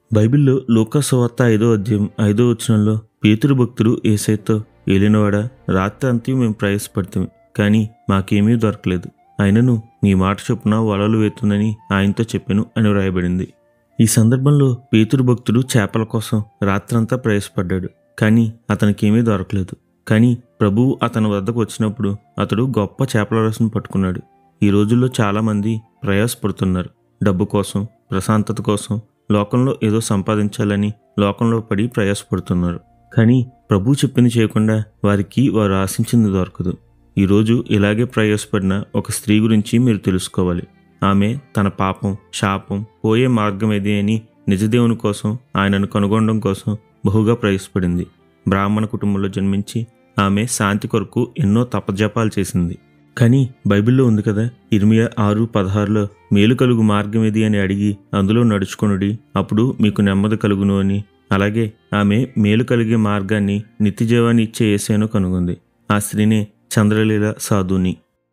బైబిల్లో లూకాసువార్త ఐదో అధ్యాయం ఐదో వచనంలో పేతురు భక్తుడు ఏసైతో ఏలినవాడా రాత్రి అంతా మేము ప్రయాసపడతాము కానీ మాకేమీ దొరకలేదు ఆయనను నీ మాట చొప్పున వలలు వేతుందని ఆయనతో చెప్పాను అని వ్రాయబడింది ఈ సందర్భంలో పేతురు భక్తుడు చేపల కోసం రాత్రంతా ప్రయాసపడ్డాడు కానీ అతనికేమీ దొరకలేదు కానీ ప్రభువు అతని వద్దకు వచ్చినప్పుడు అతడు గొప్ప చేపల రసం పట్టుకున్నాడు ఈ రోజుల్లో చాలామంది ప్రయాసపడుతున్నారు డబ్బు కోసం ప్రశాంతత కోసం లోకంలో ఏదో సంపాదించాలని లోకంలో పడి ప్రయాసపడుతున్నారు కానీ ప్రభు చెప్పింది చేయకుండా వారికి వారు ఆశించింది దొరకదు ఈరోజు ఇలాగే ప్రయాసపడిన ఒక స్త్రీ గురించి మీరు తెలుసుకోవాలి ఆమె తన పాపం శాపం పోయే మార్గం ఏది అని నిజదేవుని కోసం ఆయనను కనుగొనడం కోసం బహుగా ప్రయాసపడింది బ్రాహ్మణ కుటుంబంలో జన్మించి ఆమె శాంతి కొరకు ఎన్నో తపజపాలు చేసింది కానీ బైబిల్లో ఉంది కదా ఇర్మియా ఆరు పదహారులో మేలు కలుగు మార్గం ఏది అని అడిగి అందులో నడుచుకొనుడి అప్పుడు మీకు నెమ్మది కలుగును అని అలాగే ఆమె మేలు కలిగే మార్గాన్ని నిత్యజీవాన్ని ఇచ్చే ఏసేను కనుగొంది ఆ స్త్రీనే చంద్రలీల సాధుని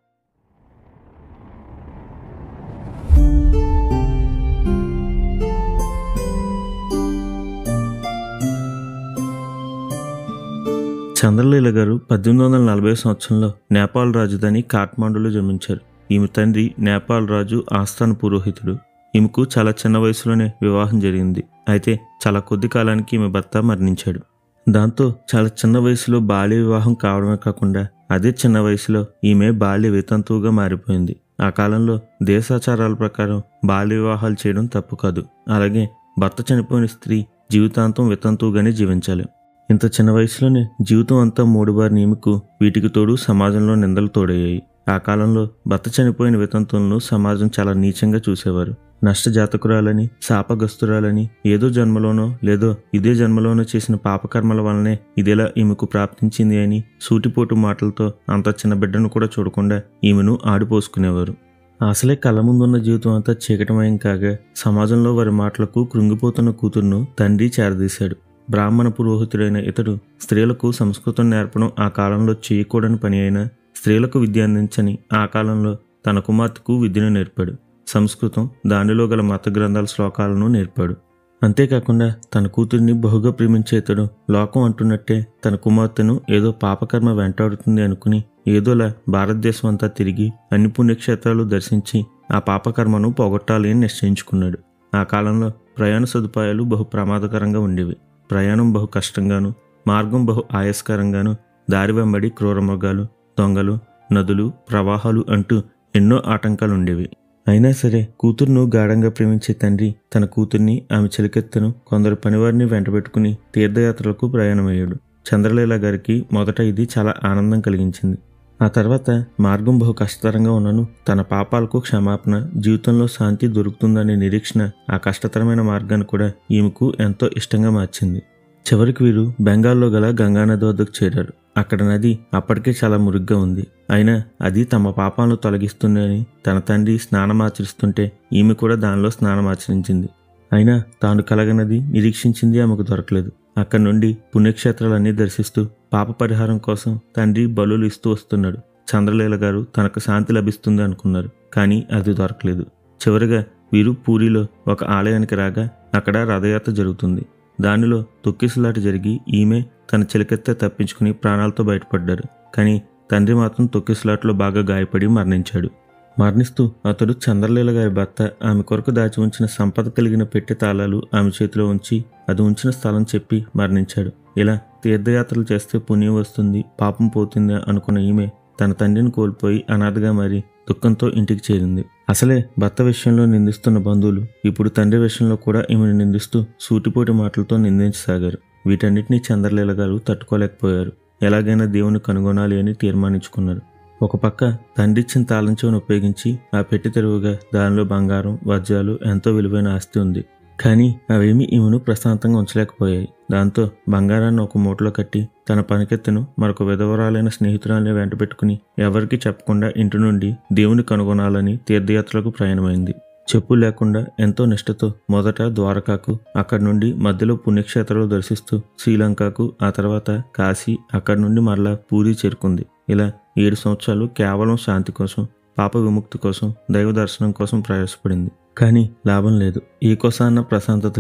చంద్రలీల గారు పద్దెనిమిది వందల నలభై సంవత్సరంలో నేపాల్ రాజధాని కాఠ్మాండులో జన్మించారు ఈమె తండ్రి నేపాల్ రాజు ఆస్థాన పురోహితుడు ఈమెకు చాలా చిన్న వయసులోనే వివాహం జరిగింది అయితే చాలా కొద్ది కాలానికి ఈమె భర్త మరణించాడు దాంతో చాలా చిన్న వయసులో బాల్య వివాహం కావడమే కాకుండా అదే చిన్న వయసులో ఈమె బాల్య వితంతువుగా మారిపోయింది ఆ కాలంలో దేశాచారాల ప్రకారం బాల్య వివాహాలు చేయడం తప్పు కాదు అలాగే భర్త చనిపోయిన స్త్రీ జీవితాంతం వితంతువుగానే జీవించాలి ఇంత చిన్న వయసులోనే జీవితం అంతా మూడుబారిన ఈమెకు వీటికి తోడు సమాజంలో నిందలు తోడయ్యాయి ఆ కాలంలో భర్త చనిపోయిన వితంతువులను సమాజం చాలా నీచంగా చూసేవారు నష్టజాతకురాలని శాపగ్రస్తురాలని ఏదో జన్మలోనో లేదో ఇదే జన్మలోనో చేసిన పాపకర్మల వల్లనే ఇదిలా ఈమెకు ప్రాప్తించింది అని సూటిపోటు మాటలతో అంత చిన్న బిడ్డను కూడా చూడకుండా ఈమెను ఆడిపోసుకునేవారు అసలే కళ్ళ ముందున్న జీవితం అంతా చీకటమయం కాగా సమాజంలో వారి మాటలకు కృంగిపోతున్న కూతురును తండ్రి చేరదీశాడు బ్రాహ్మణ పురోహితుడైన ఇతడు స్త్రీలకు సంస్కృతం నేర్పడం ఆ కాలంలో చేయకూడని పని అయినా స్త్రీలకు విద్య అందించని ఆ కాలంలో తన కుమార్తెకు విద్యను నేర్పాడు సంస్కృతం దానిలో గల మత గ్రంథాల శ్లోకాలను నేర్పాడు అంతేకాకుండా తన కూతుర్ని బహుగా ప్రేమించే ఇతడు లోకం అంటున్నట్టే తన కుమార్తెను ఏదో పాపకర్మ వెంటాడుతుంది అనుకుని ఏదోలా భారతదేశం అంతా తిరిగి అన్ని పుణ్యక్షేత్రాలు దర్శించి ఆ పాపకర్మను పోగొట్టాలి అని నిశ్చయించుకున్నాడు ఆ కాలంలో ప్రయాణ సదుపాయాలు బహు ప్రమాదకరంగా ఉండేవి ప్రయాణం బహు కష్టంగాను మార్గం బహు ఆయాస్కరంగాను దారి వెంబడి క్రూరమృగాలు దొంగలు నదులు ప్రవాహాలు అంటూ ఎన్నో ఆటంకాలు ఉండేవి అయినా సరే కూతుర్ను గాఢంగా ప్రేమించే తండ్రి తన కూతుర్ని ఆమె చెలికెత్తను కొందరు పనివారిని వెంటబెట్టుకుని తీర్థయాత్రలకు ప్రయాణమయ్యాడు చంద్రలీల గారికి మొదట ఇది చాలా ఆనందం కలిగించింది ఆ తర్వాత మార్గం బహు కష్టతరంగా ఉన్నను తన పాపాలకు క్షమాపణ జీవితంలో శాంతి దొరుకుతుందనే నిరీక్షణ ఆ కష్టతరమైన మార్గాన్ని కూడా ఈమెకు ఎంతో ఇష్టంగా మార్చింది చివరికి వీరు బెంగాల్లో గల గంగానది వద్దకు చేరారు అక్కడ నది అప్పటికే చాలా మురుగ్గా ఉంది అయినా అది తమ పాపాలను తొలగిస్తుందని తన తండ్రి స్నానమాచరిస్తుంటే ఈమె కూడా దానిలో స్నానమాచరించింది అయినా తాను కలగనది నిరీక్షించింది ఆమెకు దొరకలేదు అక్కడి నుండి పుణ్యక్షేత్రాలన్నీ దర్శిస్తూ పాప పరిహారం కోసం తండ్రి బలులు ఇస్తూ వస్తున్నాడు చంద్రలీల గారు తనకు శాంతి లభిస్తుంది అనుకున్నారు కానీ అది దొరకలేదు చివరిగా వీరు పూరిలో ఒక ఆలయానికి రాగా అక్కడ రథయాత్ర జరుగుతుంది దానిలో తొక్కిసలాట జరిగి ఈమె తన చిలకెత్తే తప్పించుకుని ప్రాణాలతో బయటపడ్డారు కానీ తండ్రి మాత్రం తొక్కిసలాటలో బాగా గాయపడి మరణించాడు మరణిస్తూ అతడు చంద్రలీల గారి భర్త ఆమె కొరకు దాచి ఉంచిన సంపద కలిగిన పెట్టె తాళాలు ఆమె చేతిలో ఉంచి అది ఉంచిన స్థలం చెప్పి మరణించాడు ఇలా తీర్థయాత్రలు చేస్తే పుణ్యం వస్తుంది పాపం పోతుంది అనుకున్న ఈమె తన తండ్రిని కోల్పోయి అనాథగా మారి దుఃఖంతో ఇంటికి చేరింది అసలే భర్త విషయంలో నిందిస్తున్న బంధువులు ఇప్పుడు తండ్రి విషయంలో కూడా ఈమెను నిందిస్తూ సూటిపోటి మాటలతో నిందించసాగారు వీటన్నిటినీ చంద్రలీల గారు తట్టుకోలేకపోయారు ఎలాగైనా దేవుని కనుగొనాలి అని తీర్మానించుకున్నారు ఒక పక్క తండ్రిచ్చిన తాళం చెవును ఉపయోగించి ఆ పెట్టి తెరువుగా దానిలో బంగారం వజ్రాలు ఎంతో విలువైన ఆస్తి ఉంది కానీ అవేమీ ఈమెను ప్రశాంతంగా ఉంచలేకపోయాయి దాంతో బంగారాన్ని ఒక మూటలో కట్టి తన పనికెత్తను మరొక విధవరాలైన స్నేహితురాల్ని వెంటబెట్టుకుని ఎవరికీ చెప్పకుండా ఇంటి నుండి దేవుని కనుగొనాలని తీర్థయాత్రలకు ప్రయాణమైంది చెప్పు లేకుండా ఎంతో నిష్ఠతో మొదట ద్వారకాకు అక్కడి నుండి మధ్యలో పుణ్యక్షేత్రాలు దర్శిస్తూ శ్రీలంకకు ఆ తర్వాత కాశీ అక్కడి నుండి మరలా పూరి చేరుకుంది ఇలా ఏడు సంవత్సరాలు కేవలం శాంతి కోసం పాప విముక్తి కోసం దైవ దర్శనం కోసం ప్రయాసపడింది కానీ లాభం లేదు ఏ కోసాన్న ప్రశాంతత లేదు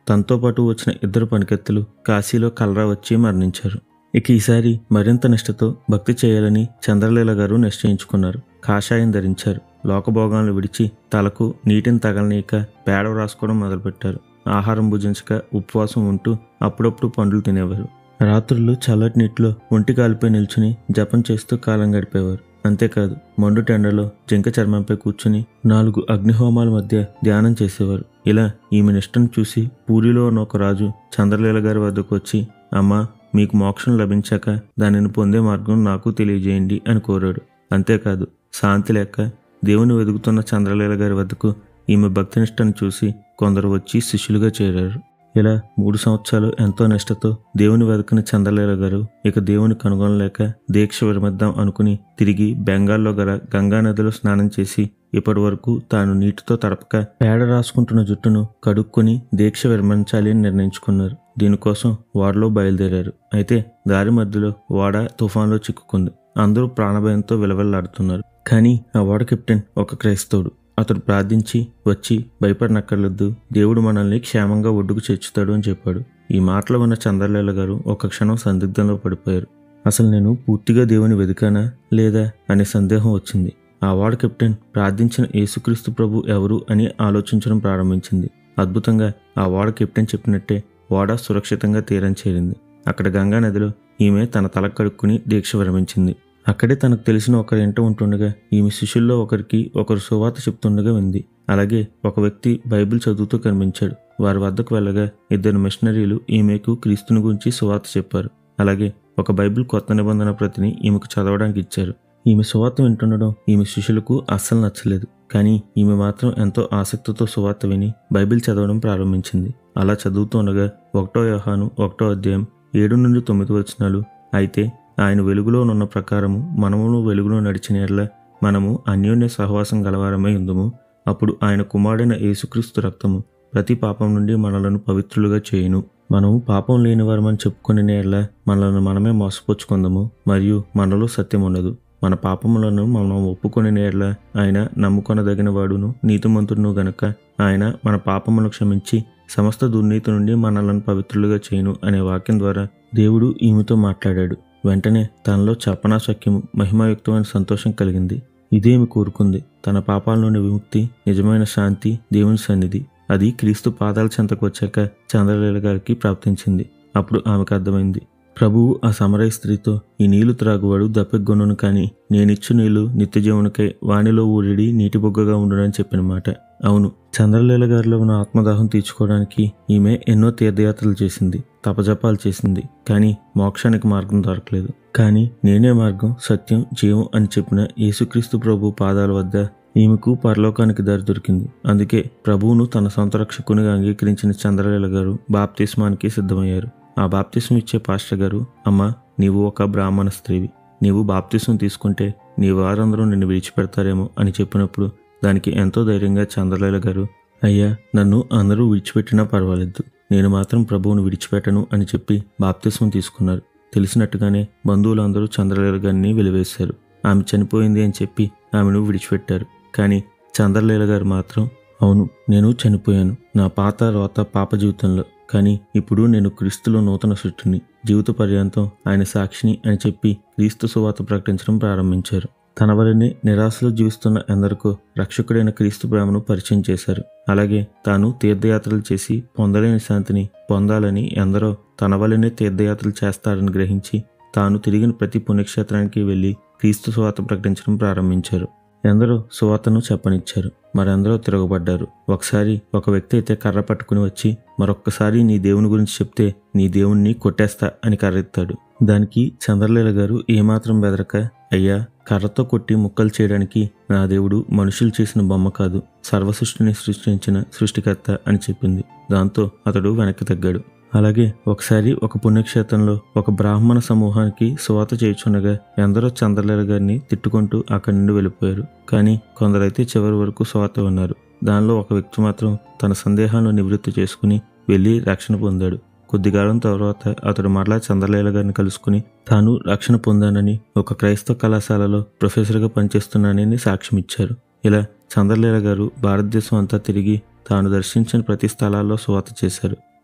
తనతో పాటు వచ్చిన ఇద్దరు పనికెత్తులు కాశీలో కలరా వచ్చి మరణించారు ఇక ఈసారి మరింత నిష్ఠతో భక్తి చేయాలని చంద్రలీల గారు నిశ్చయించుకున్నారు కాషాయం ధరించారు లోకభోగాలను విడిచి తలకు నీటిని తగలనీయక పేడ రాసుకోవడం మొదలుపెట్టారు ఆహారం భుజించక ఉపవాసం ఉంటూ అప్పుడప్పుడు పండ్లు తినేవారు రాత్రులు చల్లటి నీటిలో ఒంటి కాలిపై నిల్చుని జపం చేస్తూ కాలం గడిపేవారు అంతేకాదు మండు టెండలో జింక చర్మంపై కూర్చుని నాలుగు అగ్నిహోమాల మధ్య ధ్యానం చేసేవారు ఇలా ఈమె నిష్టను చూసి పూరిలో ఉన్న ఒక రాజు చంద్రలీల గారి వద్దకు వచ్చి అమ్మా మీకు మోక్షం లభించాక దానిని పొందే మార్గం నాకు తెలియజేయండి అని కోరాడు అంతేకాదు శాంతి లేక దేవుని వెతుకుతున్న చంద్రలీల గారి వద్దకు ఈమె భక్తినిష్టను చూసి కొందరు వచ్చి శిష్యులుగా చేరారు ఇలా మూడు సంవత్సరాలు ఎంతో నిష్టతో దేవుని వెదకని చంద్రలీల గారు ఇక దేవుని కనుగొనలేక దీక్ష విరమిద్దాం అనుకుని తిరిగి బెంగాల్లో గల గంగా నదిలో స్నానం చేసి ఇప్పటి వరకు తాను నీటితో తడపక పేడ రాసుకుంటున్న జుట్టును కడుక్కొని దీక్ష విరమించాలి అని నిర్ణయించుకున్నారు దీనికోసం ఓడలో బయలుదేరారు అయితే దారి మధ్యలో ఓడ తుఫాన్లో చిక్కుకుంది అందరూ ప్రాణభయంతో విలవెల్లాడుతున్నారు కానీ ఆ ఓడ కెప్టెన్ ఒక క్రైస్తవుడు అతడు ప్రార్థించి వచ్చి భయపడనక్కర్లేదు దేవుడు మనల్ని క్షేమంగా ఒడ్డుకు చేర్చుతాడు అని చెప్పాడు ఈ మాటలు ఉన్న చంద్రలీల గారు ఒక క్షణం సందిగ్ధంలో పడిపోయారు అసలు నేను పూర్తిగా దేవుని వెతికానా లేదా అనే సందేహం వచ్చింది ఆ వార్డ్ కెప్టెన్ ప్రార్థించిన యేసుక్రీస్తు ప్రభు ఎవరు అని ఆలోచించడం ప్రారంభించింది అద్భుతంగా ఆ వార్డ్ కెప్టెన్ చెప్పినట్టే ఓడ సురక్షితంగా తీరం చేరింది అక్కడ గంగా నదిలో ఈమె తన తల కడుక్కుని దీక్ష విరమించింది అక్కడే తనకు తెలిసిన ఒకరి ఇంట ఉంటుండగా ఈమె శిష్యుల్లో ఒకరికి ఒకరు సువార్త చెప్తుండగా ఉంది అలాగే ఒక వ్యక్తి బైబిల్ చదువుతూ కనిపించాడు వారి వద్దకు వెళ్ళగా ఇద్దరు మిషనరీలు ఈమెకు క్రీస్తుని గురించి సువార్త చెప్పారు అలాగే ఒక బైబిల్ కొత్త నిబంధన ప్రతిని ఈమెకు చదవడానికి ఇచ్చారు ఈమె సువార్త వింటుండడం ఈమె శిష్యులకు అస్సలు నచ్చలేదు కానీ ఈమె మాత్రం ఎంతో ఆసక్తితో సువార్త విని బైబిల్ చదవడం ప్రారంభించింది అలా చదువుతుండగా ఒకటో యోహాను ఒకటో అధ్యాయం ఏడు నుండి తొమ్మిది వచనాలు అయితే ఆయన వెలుగులో ఉన్న ప్రకారము మనమును వెలుగులో నడిచిన ఎడల మనము అన్యోన్య సహవాసం గలవారమై ఉందము అప్పుడు ఆయన కుమారుడైన యేసుక్రీస్తు రక్తము ప్రతి పాపం నుండి మనలను పవిత్రులుగా చేయును మనము పాపం లేని వారమని చెప్పుకునే ఎడల మనలను మనమే మోసపుచ్చుకుందాము మరియు మనలో సత్యం ఉండదు మన పాపములను మనం ఒప్పుకొని నేర్ల ఆయన నమ్ముకొనదగిన వాడును నీతిమంతుడును గనక ఆయన మన పాపములను క్షమించి సమస్త దుర్నీతి నుండి మనలను పవిత్రులుగా చేయను అనే వాక్యం ద్వారా దేవుడు ఈమెతో మాట్లాడాడు వెంటనే తనలో చపనా సఖ్యము మహిమాయుక్తమైన సంతోషం కలిగింది ఇదేమి కోరుకుంది తన పాపాల నుండి విముక్తి నిజమైన శాంతి దేవుని సన్నిధి అది క్రీస్తు పాదాల చెంతకు వచ్చాక చంద్రలీల గారికి ప్రాప్తించింది అప్పుడు ఆమెకు అర్థమైంది ప్రభువు ఆ సమరయ స్త్రీతో ఈ నీళ్లు త్రాగువాడు దప్పెగొనును కానీ నేనిచ్చు నీళ్లు నిత్యజీవునికై వానిలో ఊరిడి నీటి బొగ్గగా ఉండునని చెప్పిన మాట అవును చంద్రలీల గారిలో ఉన్న ఆత్మదాహం తీర్చుకోవడానికి ఈమె ఎన్నో తీర్థయాత్రలు చేసింది తపజపాలు చేసింది కానీ మోక్షానికి మార్గం దొరకలేదు కానీ నేనే మార్గం సత్యం జీవం అని చెప్పిన యేసుక్రీస్తు ప్రభు పాదాల వద్ద ఈమెకు పరలోకానికి దారి దొరికింది అందుకే ప్రభువును తన సొంత రక్షకునిగా అంగీకరించిన చంద్రలీల గారు బాప్తిస్మానికి సిద్ధమయ్యారు ఆ బాప్తిసం ఇచ్చే పాస్టర్ గారు అమ్మా నీవు ఒక బ్రాహ్మణ స్త్రీవి నీవు బాప్తిసం తీసుకుంటే నీ వారందరూ నిన్ను విడిచిపెడతారేమో అని చెప్పినప్పుడు దానికి ఎంతో ధైర్యంగా చంద్రలీల గారు అయ్యా నన్ను అందరూ విడిచిపెట్టినా పర్వాలేదు నేను మాత్రం ప్రభువును విడిచిపెట్టను అని చెప్పి బాప్తిసం తీసుకున్నారు తెలిసినట్టుగానే బంధువులందరూ చంద్రలీల గారిని వెలివేశారు ఆమె చనిపోయింది అని చెప్పి ఆమెను విడిచిపెట్టారు కానీ చంద్రలీల గారు మాత్రం అవును నేను చనిపోయాను నా పాత రోత పాప జీవితంలో కానీ ఇప్పుడు నేను క్రీస్తులో నూతన సృష్టిని జీవిత పర్యంతం ఆయన సాక్షిని అని చెప్పి క్రీస్తు సువాత ప్రకటించడం ప్రారంభించారు తన వలనే నిరాశలో జీవిస్తున్న ఎందరికో రక్షకుడైన క్రీస్తు ప్రేమను పరిచయం చేశారు అలాగే తాను తీర్థయాత్రలు చేసి పొందలేని శాంతిని పొందాలని ఎందరో తన వలనే తీర్థయాత్రలు చేస్తారని గ్రహించి తాను తిరిగిన ప్రతి పుణ్యక్షేత్రానికి వెళ్ళి క్రీస్తు సువాత ప్రకటించడం ప్రారంభించారు ఎందరో సువార్తను చెప్పనిచ్చారు మరెందరో తిరగబడ్డారు ఒకసారి ఒక వ్యక్తి అయితే కర్ర పట్టుకుని వచ్చి మరొక్కసారి నీ దేవుని గురించి చెప్తే నీ దేవుణ్ణి కొట్టేస్తా అని కర్రెత్తాడు దానికి చంద్రలీల గారు ఏమాత్రం బెదరక అయ్యా కర్రతో కొట్టి ముక్కలు చేయడానికి నా దేవుడు మనుషులు చేసిన బొమ్మ కాదు సర్వసృష్టిని సృష్టించిన సృష్టికర్త అని చెప్పింది దాంతో అతడు వెనక్కి తగ్గాడు అలాగే ఒకసారి ఒక పుణ్యక్షేత్రంలో ఒక బ్రాహ్మణ సమూహానికి సువాత చేయుచుండగా ఎందరో చంద్రలేల గారిని తిట్టుకుంటూ అక్కడి నుండి వెళ్ళిపోయారు కానీ కొందరైతే చివరి వరకు సువాత ఉన్నారు దానిలో ఒక వ్యక్తి మాత్రం తన సందేహాలను నివృత్తి చేసుకుని వెళ్ళి రక్షణ పొందాడు కొద్దికాలం తర్వాత అతడు మరలా చంద్రలేల గారిని కలుసుకుని తాను రక్షణ పొందానని ఒక క్రైస్తవ కళాశాలలో ప్రొఫెసర్గా పనిచేస్తున్నానని సాక్ష్యం ఇచ్చారు ఇలా చంద్రలేల గారు భారతదేశం అంతా తిరిగి తాను దర్శించిన ప్రతి స్థలాల్లో సువాత చేశారు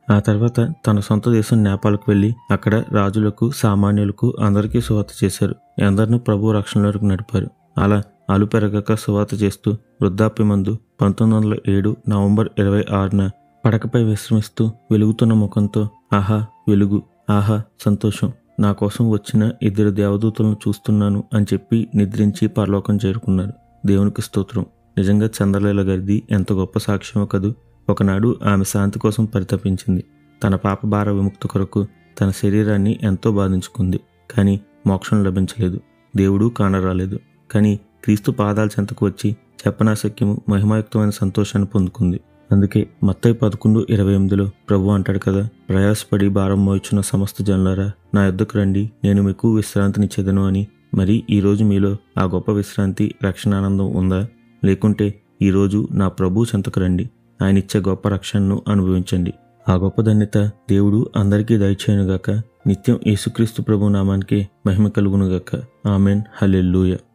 ఆ తర్వాత తన సొంత దేశం నేపాల్కు వెళ్ళి అక్కడ రాజులకు సామాన్యులకు అందరికీ సువార్త చేశారు అందరినూ ప్రభు రక్షణలోకి నడిపారు అలా అలు పెరగక సువార్త చేస్తూ వృద్ధాప్యమందు పంతొమ్మిది వందల ఏడు నవంబర్ ఇరవై ఆరున పడకపై విశ్రమిస్తూ వెలుగుతున్న ముఖంతో ఆహా వెలుగు ఆహా సంతోషం నా కోసం వచ్చిన ఇద్దరు దేవదూతలను చూస్తున్నాను అని చెప్పి నిద్రించి పరలోకం చేరుకున్నారు దేవునికి స్తోత్రం నిజంగా చంద్రలేల గారిది ఎంత గొప్ప సాక్ష్యమో కదూ ఒకనాడు ఆమె శాంతి కోసం పరితపించింది తన పాప భార విముక్తి కొరకు తన శరీరాన్ని ఎంతో బాధించుకుంది కానీ మోక్షం లభించలేదు దేవుడు కానరాలేదు కానీ క్రీస్తు పాదాల చెంతకు వచ్చి చెప్పనాశక్యము మహిమాయుక్తమైన సంతోషాన్ని పొందుకుంది అందుకే మత్తయి పదకొండు ఇరవై ఎనిమిదిలో ప్రభు అంటాడు కదా ప్రయాసపడి భారం మోయిచున్న సమస్త జనులారా నా యొద్దకు రండి నేను మీకు విశ్రాంతినిచ్చేదను అని మరి ఈరోజు మీలో ఆ గొప్ప విశ్రాంతి రక్షణానందం ఉందా లేకుంటే ఈరోజు నా ప్రభు చెంతకు రండి ఆయన ఇచ్చే గొప్ప రక్షణను అనుభవించండి ఆ గొప్ప ధన్యత దేవుడు అందరికీ దయచేయనుగాక నిత్యం యేసుక్రీస్తు ప్రభు నామానికి మహిమ కలుగునుగాక ఆమెన్ హల్లెలూయా